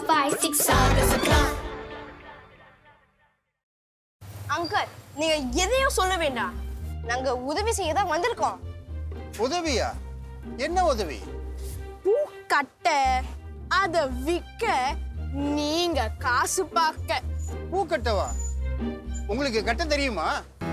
five, six, seven, o'clock. Uncle நீங்க எதையும் சொல்ல வேண்டாம் நாங்க உதவி செய்ய தான் வந்திருக்கோம் உதவியா என்ன உதவி பூ கட்ட அத விக்க நீங்க காசு பார்க்க பூ கட்டவா உங்களுக்கு கட்ட தெரியுமா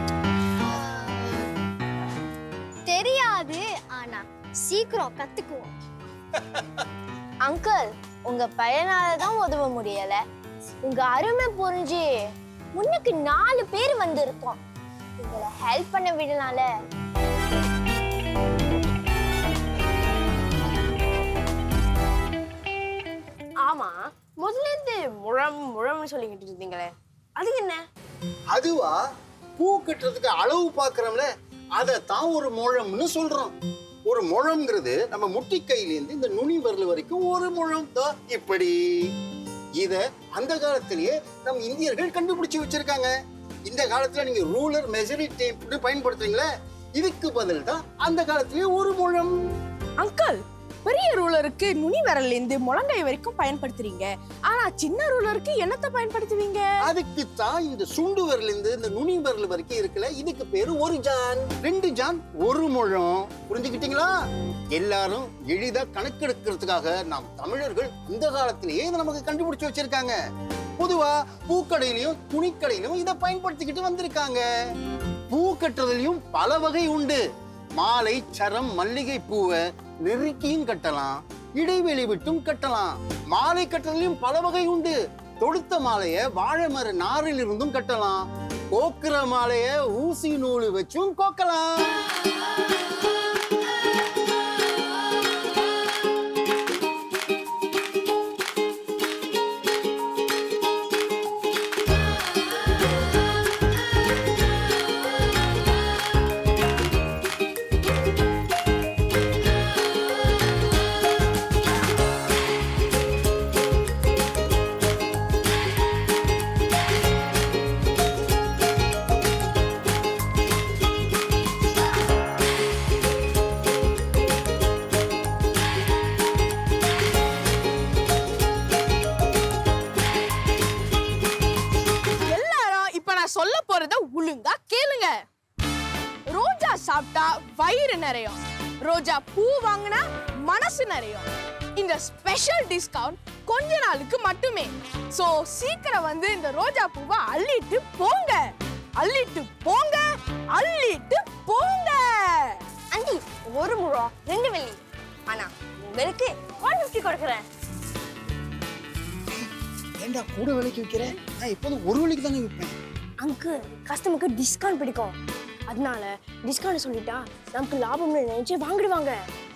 தெரியாது ஆனா சீக்கிரம் கத்துக்குவோம் அங்கிள் உங்க பையனால தான் உதவ முடியல உங்க அருமை புரிஞ்சு முன்னுக்கு நாலு பேர் வந்திருக்கோம் உங்களை ஹெல்ப் பண்ண விடலாம்ல ஆமா முதல்ல இருந்து முழம் முழம்னு சொல்லிக்கிட்டு இருந்தீங்களே அது என்ன அதுவா பூ கட்டுறதுக்கு அளவு பார்க்கறோம்ல அதை தான் ஒரு முழம்னு சொல்றோம் ஒரு முழம்ங்கிறது நம்ம முட்டிக்கையிலேருந்து இந்த நுனி விரல் வரைக்கும் ஒரு முழம் தான் இப்படி இத அந்த காலத்திலேயே நம்ம இந்தியர்கள் கண்டுபிடிச்சு வச்சிருக்காங்க இந்த காலத்துல நீங்க ரூலர் மெஷரி டேப் பயன்படுத்துறீங்களே இதுக்கு பதில் தான் அந்த காலத்திலேயே ஒரு முழம் அங்கிள் பெரிய ரூலருக்கு நுனி விரல்ல இருந்து முழங்கை வரைக்கும் பயன்படுத்துறீங்க ஆனா சின்ன ரூலருக்கு என்னத்தை பயன்படுத்துவீங்க அதுக்கு தான் இந்த சுண்டு விரல்ல இருந்து இந்த நுனி விரல் வரைக்கும் இருக்குல்ல இதுக்கு பேரு ஒரு ஜான் ரெண்டு ஜான் ஒரு முழம் புரிஞ்சுக்கிட்டீங்களா எல்லாரும் எளிதா கணக்கெடுக்கிறதுக்காக நாம் தமிழர்கள் இந்த காலத்திலேயே இதை நமக்கு கண்டுபிடிச்சு வச்சிருக்காங்க பொதுவா பூக்கடையிலயும் துணிக்கடையிலும் இதை பயன்படுத்திக்கிட்டு வந்திருக்காங்க பூ கட்டுறதுலயும் பல வகை உண்டு மாலை சரம் மல்லிகை பூவை நெருக்கியும் கட்டலாம் இடைவெளி விட்டும் கட்டலாம் மாலை கட்டுறதுலயும் பல வகை உண்டு தொடுத்த மாலைய வாழை மர நாரில் இருந்தும் கட்டலாம் கோக்குற மாலைய ஊசி நூல் வச்சும் கோக்கலாம் எல்லாரும் இப்ப நான் சொல்ல போறத ஒழுங்கா கேளுங்க ரோஜா சாப்பிட்டா வயிறு நிறையும் ரோஜா பூ வாங்கினா மனசு நிறையும் இந்த ஸ்பெஷல் டிஸ்கவுண்ட் கொஞ்ச நாளுக்கு மட்டுமே சோ சீக்கிரம் வந்து இந்த ரோஜா பூவை அள்ளிட்டு போங்க அள்ளிட்டு போங்க அள்ளிட்டு போங்க ஆண்டி ஒரு முழம் ரெண்டு வெள்ளி ஆனா உங்களுக்கு ஒன் ஃபிஃப்டி கொடுக்குறேன் ஏண்டா கூட விலைக்கு விற்கிறேன் நான் எப்போதும் ஒரு விலைக்கு தானே விற்பேன் அங்கிள் கஸ்டமருக்கு டிஸ்கவுண்ட் பிடிக்கும் அதனால டிஸ்கவுண்ட் சொல்லிட்டா நமக்கு லாபம்னு நினைச்சு வாங்கிடுவாங்க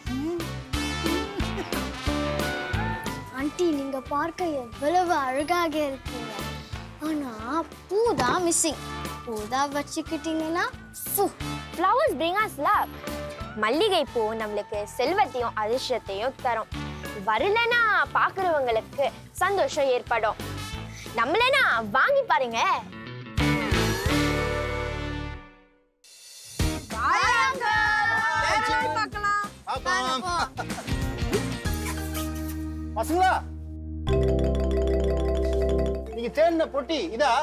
ஆண்டி நீங்க பார்க்க எவ்வளவு அழகாக இருக்கீங்க ஆனா பூ தான் மிஸ்ஸிங் பூ தான் வச்சுக்கிட்டீங்கன்னா ஃப்ளவர்ஸ் bring us luck மல்லிகை பூ நம்மளுக்கு செல்வத்தையும் அதிர்ஷ்டத்தையும் தரும் வரலனா பார்க்குறவங்களுக்கு சந்தோஷம் ஏற்படும் நம்மளனா வாங்கி பாருங்க பார்க்கலாம் பார்க்கலாம். பசங்களா நீங்க தேடின பொட்டி இதா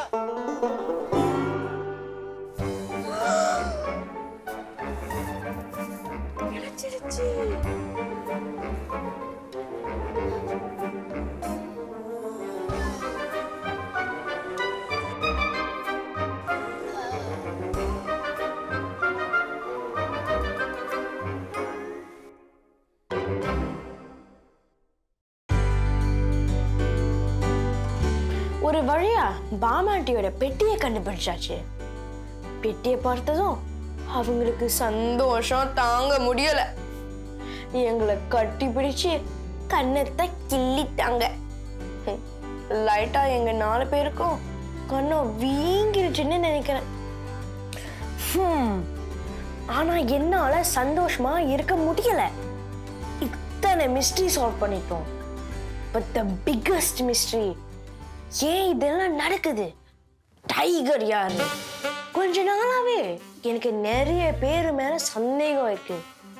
ஒரு வழியா பாமாட்டியோட பெட்டியை கண்டுபிடிச்சாச்சு பெட்டியை பார்த்ததும் அவங்களுக்கு சந்தோஷம் தாங்க முடியல எங்களை கட்டி பிடிச்சு கண்ணத்தை கிள்ளிட்டாங்க ஹம், லைட்டா எங்க நாலு பேருக்கும் கண்ணம் வீங்கிருச்சுன்னு நினைக்கிறேன் ஹம், ஆனா என்னால சந்தோஷமா இருக்க முடியல இத்தனை மிஸ்ட்ரி சால்வ் பண்ணிட்டோம் பட் த பிக்கஸ்ட் மிஸ்ட்ரி ஏன் இதெல்லாம் நடக்குது டைகர் யாரு கொஞ்ச நாளாவே எனக்கு நிறைய பேர் மேல சந்தேகம் இருக்கு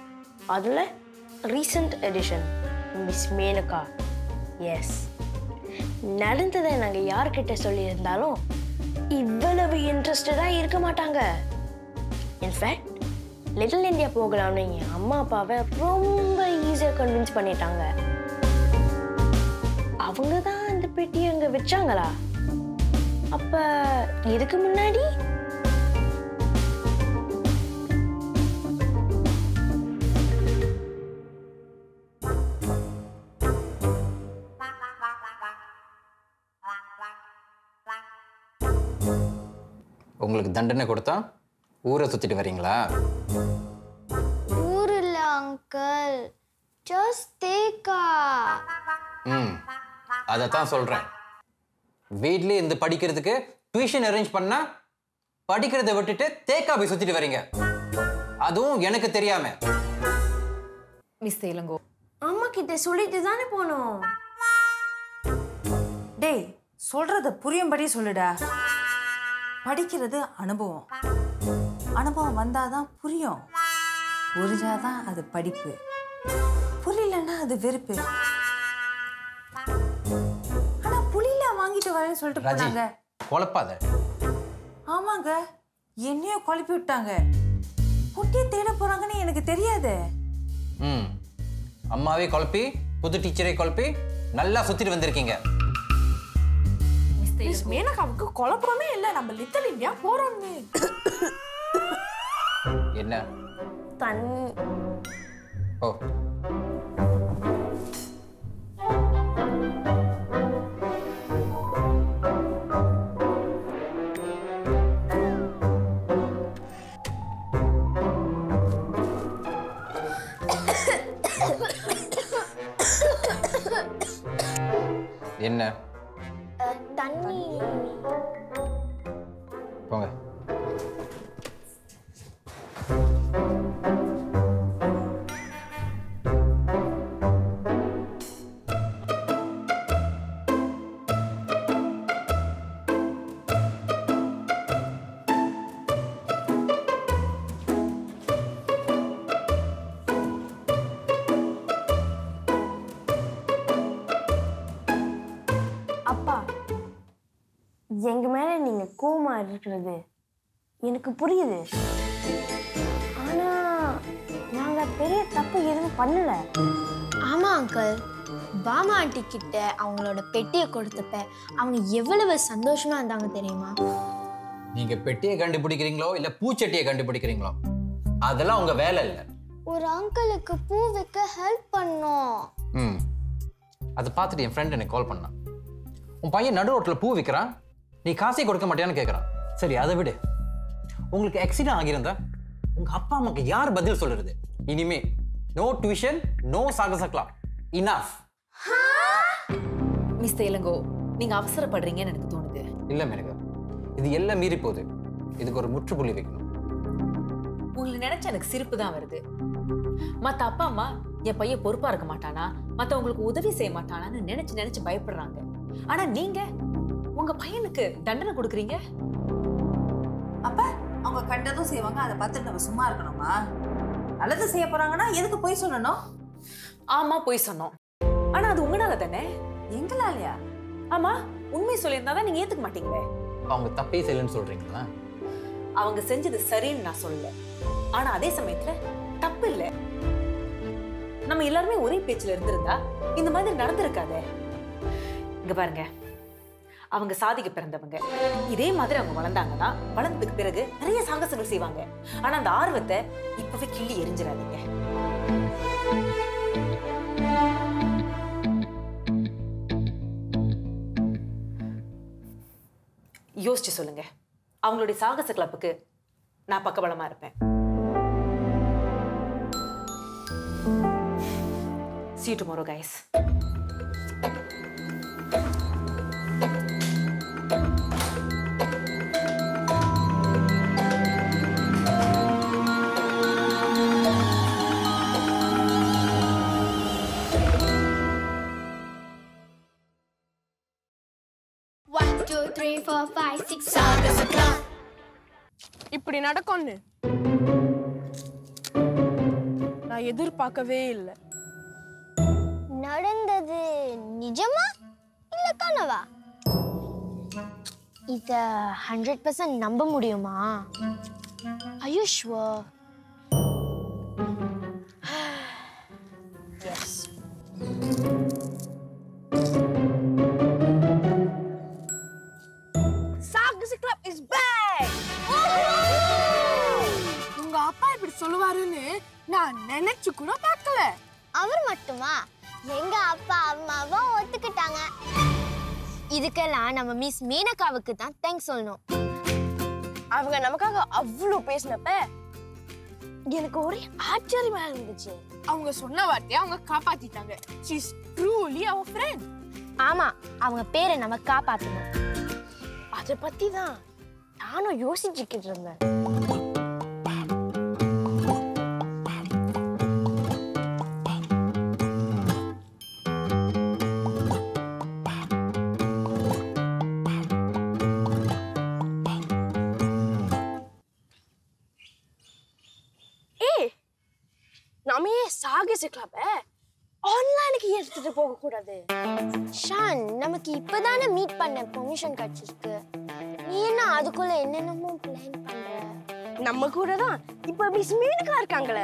அதுல recent edition miss Menaka yes நடந்ததை நாங்க யார்கிட்ட சொல்லியிருந்தாலும் இவ்வளவு இன்ட்ரெஸ்டடா இருக்க மாட்டாங்க இன்ஃபேக்ட் லிட்டில் இந்தியா போகலாம்னு என் அம்மா அப்பாவை ரொம்ப ஈஸியாக கன்வின்ஸ் பண்ணிட்டாங்க அவங்க தான் அந்த பெட்டி அங்க வச்சாங்களா அப்ப இதுக்கு முன்னாடி உங்களுக்கு தண்டனை கொடுத்தா ஊரை சுத்திட்டு வரீங்களா ஊர் இல்ல அங்கிள் ஜஸ்ட் தேக்கா ம் அதைத்தான் சொல்றேன் வீட்லயே இருந்து படிக்கிறதுக்கு டியூஷன் அரேஞ்ச் பண்ணா படிக்கிறதை விட்டுட்டு தேக்கா போய் சுத்திட்டு வரீங்க அதுவும் எனக்கு தெரியாம மிஸ் இளங்கோ அம்மா கிட்ட சொல்லிட்டு தானே போனோம் டேய் சொல்றத புரியும்படி சொல்லுடா படிக்கிறது அனுபவம் அனுபவம் வந்தாதான் புரியும் புரிஞ்சாதான் அது படிப்பு புரியலன்னா அது வெறுப்பு ஆனா புளியில வாங்கிட்டு வரேன்னு சொல்லிட்டு ராஜி போனாங்க குழப்பாத ஆமாங்க என்னையும் குழப்பி விட்டாங்க குட்டியை தேட போறாங்கன்னு எனக்கு தெரியாதே ம் அம்மாவே குழப்பி புது டீச்சரே குழப்பி நல்லா சுத்திட்டு வந்திருக்கீங்க மிஸ் மேனகாவுக்கு குழப்பமே இல்லை நம்ம லிட்டில் இந்தியா போறோம்னு என்ன தண்ணி ஓ என்ன தண்ணி போங்க அப்பா எங்க மேல நீங்க கோவமா இருக்கிறது எனக்கு புரியுது ஆனா நாங்க பெரிய தப்பு எதுவும் பண்ணல ஆமா அங்கிள் பாமா ஆண்டி கிட்ட அவங்களோட பெட்டியை கொடுத்தப்ப அவங்க எவ்வளவு சந்தோஷமா இருந்தாங்க தெரியுமா நீங்க பெட்டியை கண்டுபிடிக்கிறீங்களோ இல்ல பூச்சட்டியை கண்டுபிடிக்கிறீங்களோ அதெல்லாம் உங்க வேலை இல்லை ஒரு அங்கிளுக்கு பூ வைக்க ஹெல்ப் பண்ணோம் ம் அதை பார்த்துட்டு என் ஃப்ரெண்ட் எனக்கு கால் பண்ணான் உன் பையன் நடு ரோட்டில் பூ விற்கிறான் நீ காசே கொடுக்க மாட்டியான்னு கேட்குறான் சரி அதை விடு உங்களுக்கு ஆக்சிடென்ட் ஆகியிருந்தா உங்க அப்பா அம்மாக்கு யார் பதில் சொல்றது இனிமே நோ டியூஷன் நோ சாகசக்கலாம் இனாஃப் மிஸ் இளங்கோ நீங்க அவசரப்படுறீங்கன்னு எனக்கு தோணுது இல்லை மேனகா இது எல்லாம் மீறி போகுது இதுக்கு ஒரு முற்றுப்புள்ளி வைக்கணும் உங்களை நினைச்சா எனக்கு சிரிப்பு தான் வருது மத்த அப்பா அம்மா என் பையன் பொறுப்பா இருக்க மாட்டானா மத்தவங்களுக்கு உதவி செய்ய மாட்டானான்னு நினைச்சு நினைச்சு பயப்படுறாங்க ஆனா நீங்க உங்க பையனுக்கு தண்டனை கொடுக்குறீங்க அப்ப அவங்க கண்டதும் செய்வாங்க அதை பார்த்துட்டு நம்ம சும்மா இருக்கணுமா நல்லது செய்ய போறாங்கன்னா எதுக்கு போய் சொல்லணும் ஆமா போய் சொன்னோம் ஆனா அது உங்களால தானே எங்களாலயா ஆமா உண்மை சொல்லியிருந்தா தான் நீங்க ஏத்துக்க மாட்டீங்களே அவங்க தப்பே செய்யலன்னு சொல்றீங்களா அவங்க செஞ்சது சரின்னு நான் சொல்லல ஆனா அதே சமயத்துல தப்பு இல்ல நம்ம எல்லாருமே ஒரே பேச்சுல இருந்திருந்தா இந்த மாதிரி நடந்திருக்காதே இங்க பாருங்க அவங்க சாதிக்க பிறந்தவங்க இதே மாதிரி அவங்க வளர்ந்தாங்கன்னா வளர்ந்ததுக்கு பிறகு நிறைய சாகசங்கள் செய்வாங்க ஆனா அந்த ஆர்வத்தை இப்பவே கிள்ளி எரிஞ்சிடாதீங்க யோசிச்சு சொல்லுங்க அவங்களுடைய சாகச கிளப்புக்கு நான் பக்கபலமா இருப்பேன் See you tomorrow, guys. One two three four five six சாகச இப்படி நடக்கும்னு நான் எதிர்பார்க்கவே இல்லை நடந்தது நிஜமா இல்ல நிஜமானவா இத ஹண்ட்ரட் பர்சன்ட் நம்ப முடியுமா ஐயுஷ்வா எஸ் சாகச கிளப் இஸ் பேக் உங்க அப்பா இப்படி சொல்லுவாருன்னு நான் நினைச்சு கூட பார்க்கல அவர் மட்டுமா எங்க அப்பா அம்மாவும் ஒத்துக்கிட்டாங்க இதுக்கெல்லாம் நம்ம மிஸ் மீனகாவுக்கு தான் தேங்க்ஸ் சொல்லணும் அவங்க நமக்காக அவ்வளோ பேசினப்ப எனக்கு ஒரே ஆச்சரியமா இருந்துச்சு அவங்க சொன்ன வார்த்தையை அவங்க காப்பாத்திட்டாங்க ஷீஸ் ட்ரூலி அவர் ஃப்ரெண்ட் ஆமா அவங்க பேரை நம்ம காப்பாத்தணும் அதை பத்தி தான் நானும் யோசிச்சுக்கிட்டு இருந்தேன் ஏய் நாம ஏன் சாகச கிளப்ப ஆன்லைனுக்கு எடுத்துட்டு போக கூடாது ஷான் நமக்கு இப்பதானே மீட் பண்ண பெர்மிஷன் கிடைச்சிருக்கு நீ என்ன அதுக்குள்ள என்னென்னமோ பிளான் பண்ற நம்ம கூட தான் இப்ப மிஸ் மீனுக்கா இருக்காங்களே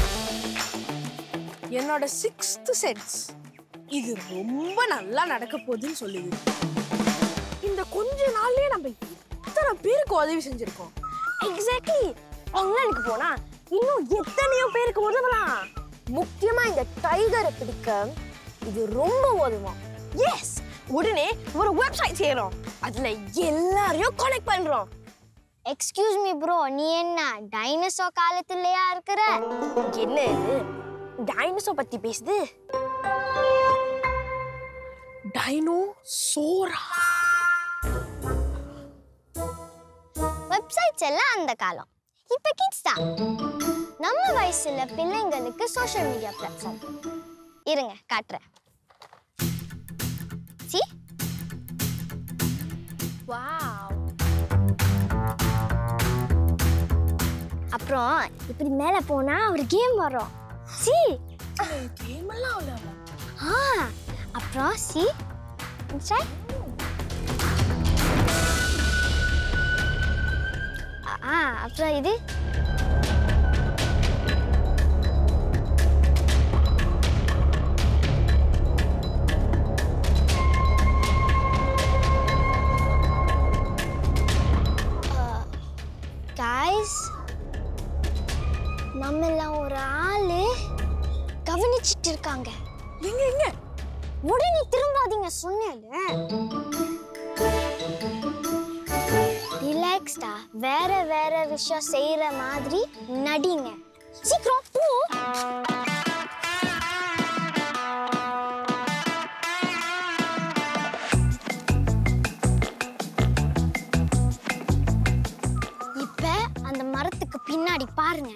என்னோட சிக்ஸ்த் சென்ஸ் இது ரொம்ப நல்லா நடக்க போகுதுன்னு சொல்லுது இந்த கொஞ்ச நாள்லயே நம்ம இத்தனை பேருக்கு உதவி செஞ்சிருக்கோம் எக்ஸாக்ட்லி ஆன்லைனுக்கு போனா இன்னும் எத்தனையோ பேருக்கு உதவலாம் முக்கியமா இந்த டைகரை பிடிக்க இது ரொம்ப உதவும் எஸ் உடனே ஒரு வெப்சைட் செய்யறோம் அதுல எல்லாரையும் கனெக்ட் பண்றோம் எக்ஸ்கியூஸ் மீ ப்ரோ நீ என்ன டைனோசோ காலத்துலயா இருக்கிற என்ன இது டைனோசர் பத்தி பேசுது டைனோ சோரா வெப்சைட்ஸ் எல்லாம் அந்த காலம் இப்ப கிட்ஸ் தான் நம்ம வயசுல பிள்ளைங்களுக்கு சோஷியல் மீடியா பிளாட்ஃபார்ம் இருங்க காட்டுறேன் சி வாவ் அப்புறம் இப்படி மேல போனா ஒரு கேம் வரும் சி கேம் எல்லாம் அவ்வளோ ஆ அப்புறம் சி ட்ரை ஆ அப்புறம் இது காய்ஸ் நம்மெல்லாம் ஒரு ஆளு கவனிச்சிட்டு இருக்காங்க எங்க எங்க உடனே திரும்பாதீங்க சொன்னேன்ல ரிலாக்ஸ்டா வேற வேற விஷயம் செய்யற மாதிரி நடிங்க சீக்கிரம் போ இப்ப அந்த மரத்துக்கு பின்னாடி பாருங்க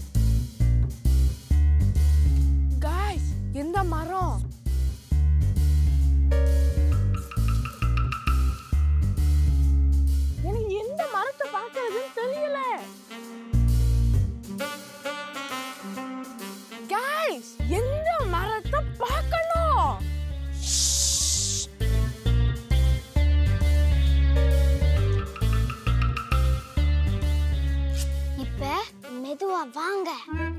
காய்ஸ் எந்த மரம் எனக்கு எந்த மரத்தை பார்க்கறதுன்னு தெரியல காய்ஸ் எந்த மரத்தை பார்க்கணும் இப்ப மெதுவா வாங்க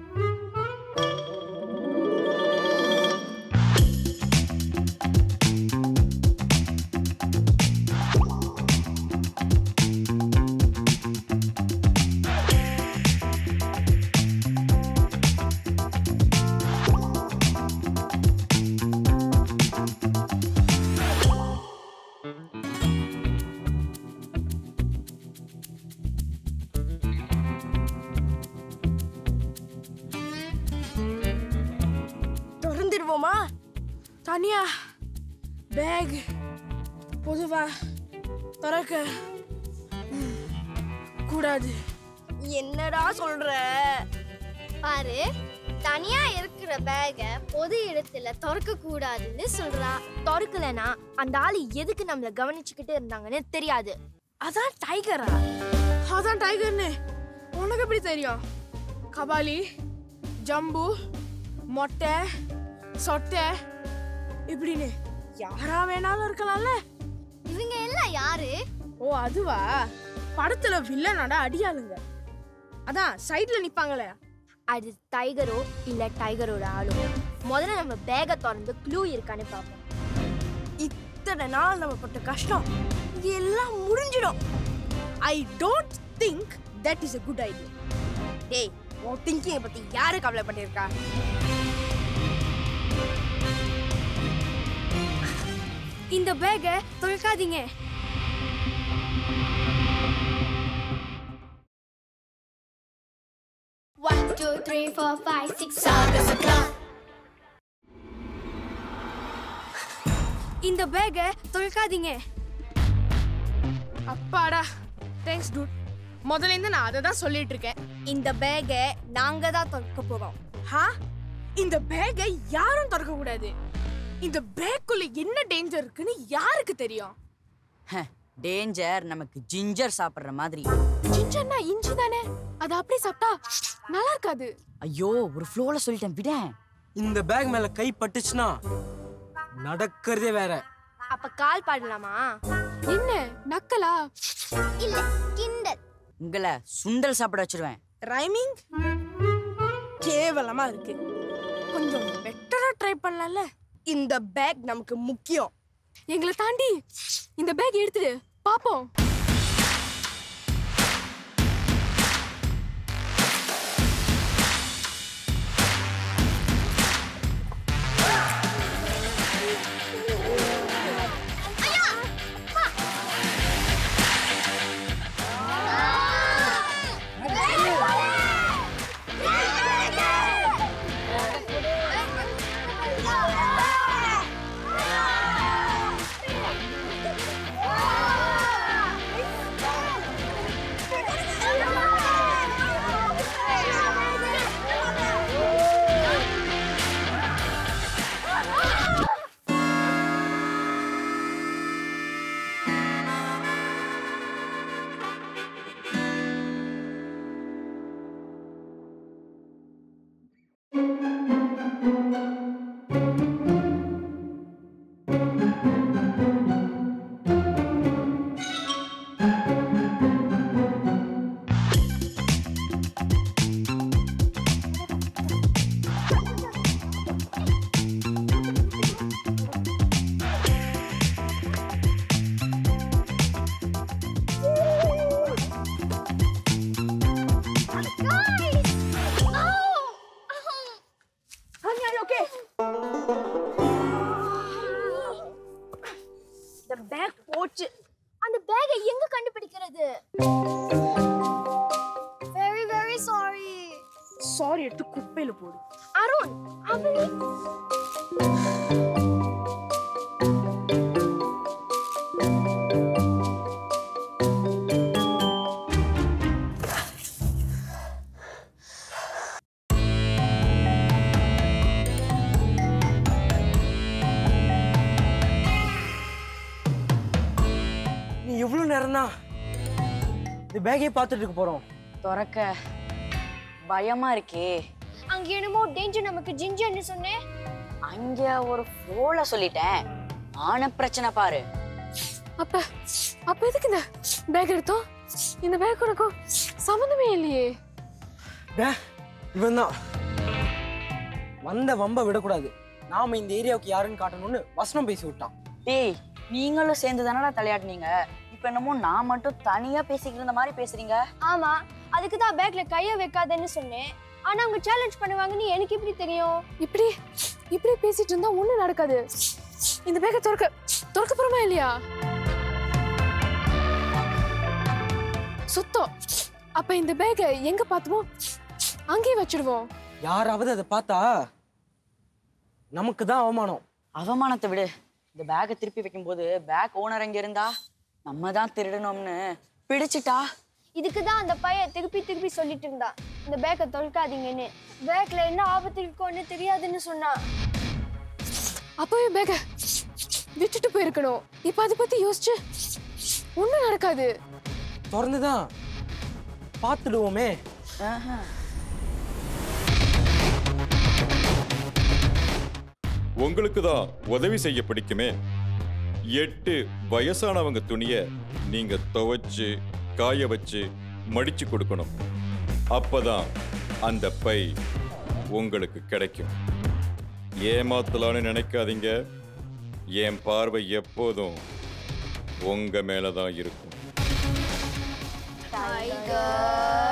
திறந்துடுவோமா தனியா பேக் பொதுவா திறக்க ம், கூடாது என்னடா சொல்ற பாரு தனியா இருக்கிற பேக பொது இடத்துல திறக்க கூடாதுன்னு சொல்றா திறக்கலனா அந்த ஆளு எதுக்கு நம்மள கவனிச்சுக்கிட்டு இருந்தாங்கன்னு தெரியாது அதான் டைகரா அதான் டைகர்னு உனக்கு எப்படி தெரியும் கபாலி ஜம்பு மொட்டை சொட்டை இப்படின்னு யாரா வேணாலும் இருக்கலாம்ல இவங்க எல்லாம் யாரு ஓ அதுவா படத்துல வில்லனோட அடியாளுங்க அதான் சைடுல நிப்பாங்களே அது டைகரோ இல்ல டைகரோட ஆளோ முதல்ல நம்ம பேக திறந்து க்ளூ இருக்கான்னு பார்ப்போம் இத்தனை நாள் நம்ம பட்ட கஷ்டம் இது எல்லாம் முடிஞ்சிடும் I don't think that is a good idea டேய் உன் திங்கிங்கை பத்தி யாரு கவலை பண்ணியிருக்கா இந்த பேக்கை தொலைக்காதீங்க One, two, three, four, five, six, seven, o'clock. இந்த பேக்கை தொலைக்காதீங்க அப்பாடா தேங்க்ஸ் டூட் முதல்ல இருந்து நான் அதை தான் சொல்லிட்டு இருக்கேன் இந்த பேகை நாங்க தான் திறக்க போறோம் ஹா இந்த பேக்கை யாரும் திறக்க கூடாது இந்த பேக்குள்ள என்ன டேஞ்சர் இருக்குன்னு யாருக்கு தெரியும் டேஞ்சர் நமக்கு ஜிஞ்சர் சாப்பிடுற மாதிரி ஜிஞ்சர்னா இஞ்சி தானே அது அப்படியே சாப்பிட்டா நல்லா இருக்காது ஐயோ ஒரு ஃப்ளோல சொல்லிட்டேன் விட இந்த பேக் மேல கை பட்டுச்சுன்னா நடக்கிறதே வேற அப்ப கால் பாடலாமா என்ன நக்கலா இல்ல கிண்டல் உங்களை சுண்டல் சாப்பிட வச்சிருவேன் ரைமிங் கேவலமா இருக்கு கொஞ்சம் பெட்டரா ட்ரை பண்ணலாம்ல இந்த பேக் நமக்கு முக்கியம் எங்களை தாண்டி இந்த பேக் எடுத்துடு பாப்போம் இந்த பேக் போச்சு அந்த பேகை எங்க கண்டுபிடிக்கிறது வெரி வெரி சாரி சாரி எடுத்து குப்பையில போடு அருண் அவனே நீ எவ்வளவு நேரம்னா இந்த பேக்கே பார்த்துட்டு இருக்க போறோம் திறக்க பயமா இருக்கே அங்க என்னமோ டேஞ்சர் நமக்கு ஜிஞ்சர்னு சொன்னேன் அங்க ஒரு ஃப்ளோல சொல்லிட்டேன் ஆன பிரச்சனை பாரு அப்ப அப்ப எதுக்கு இந்த பேக் எடுத்தோம் இந்த பேக் உனக்கும் சம்மந்தமே இல்லையே டே இவன் தான் வந்த வம்ப விடக்கூடாது நாம இந்த ஏரியாவுக்கு யாருன்னு காட்டணும்னு வசனம் பேசி விட்டான் டேய் நீங்களும் சேர்ந்து தானடா தலையாடுனீங்க இப்ப என்னமோ நான் மட்டும் தனியா பேசிக்கிட்டு இருந்த மாதிரி பேசுறீங்க ஆமா அதுக்கு தான் பேக்ல கைய வைக்காதேன்னு சொன்னேன் ஆனா அவங்க சேலஞ்ச் பண்ணுவாங்கன்னு எனக்கு எப்படி தெரியும் இப்படி இப்படி பேசிட்டு இருந்தா ஒண்ணும் நடக்காது இந்த பேக்கை திறக்க திறக்க போறோமா இல்லையா சுத்தம் அப்ப இந்த பேக்கை எங்க பார்த்தோமோ அங்கேயே வச்சிடுவோம் யாராவது அதை பார்த்தா நமக்கு தான் அவமானம் அவமானத்தை விடு இந்த பேக்கை திருப்பி வைக்கும்போது பேக் ஓனர் எங்க இருந்தா நம்ம தான் திருடணும்னு பிடிச்சிட்டா இதுக்கு தான் அந்த பையன் திருப்பி திருப்பி சொல்லிட்டு இருந்தான் இந்த பேக்கை தொலைக்காதீங்கன்னு பேக்ல என்ன ஆபத்து இருக்கும்னு தெரியாதுன்னு சொன்னான் அப்பவே பேக்கை விட்டுட்டு போயிருக்கணும் இப்ப அதை பத்தி யோசிச்சு ஒண்ணும் நடக்காது திறந்துதான் பார்த்துடுவோமே உங்களுக்கு தான் உதவி செய்ய பிடிக்குமே எட்டு வயசானவங்க துணிய நீங்க துவைச்சு காய வச்சு மடிச்சு கொடுக்கணும் அப்பதான் அந்த பை உங்களுக்கு கிடைக்கும் ஏமாத்தலான்னு நினைக்காதீங்க என் பார்வை எப்போதும் உங்க மேலதான் இருக்கும் டைகர்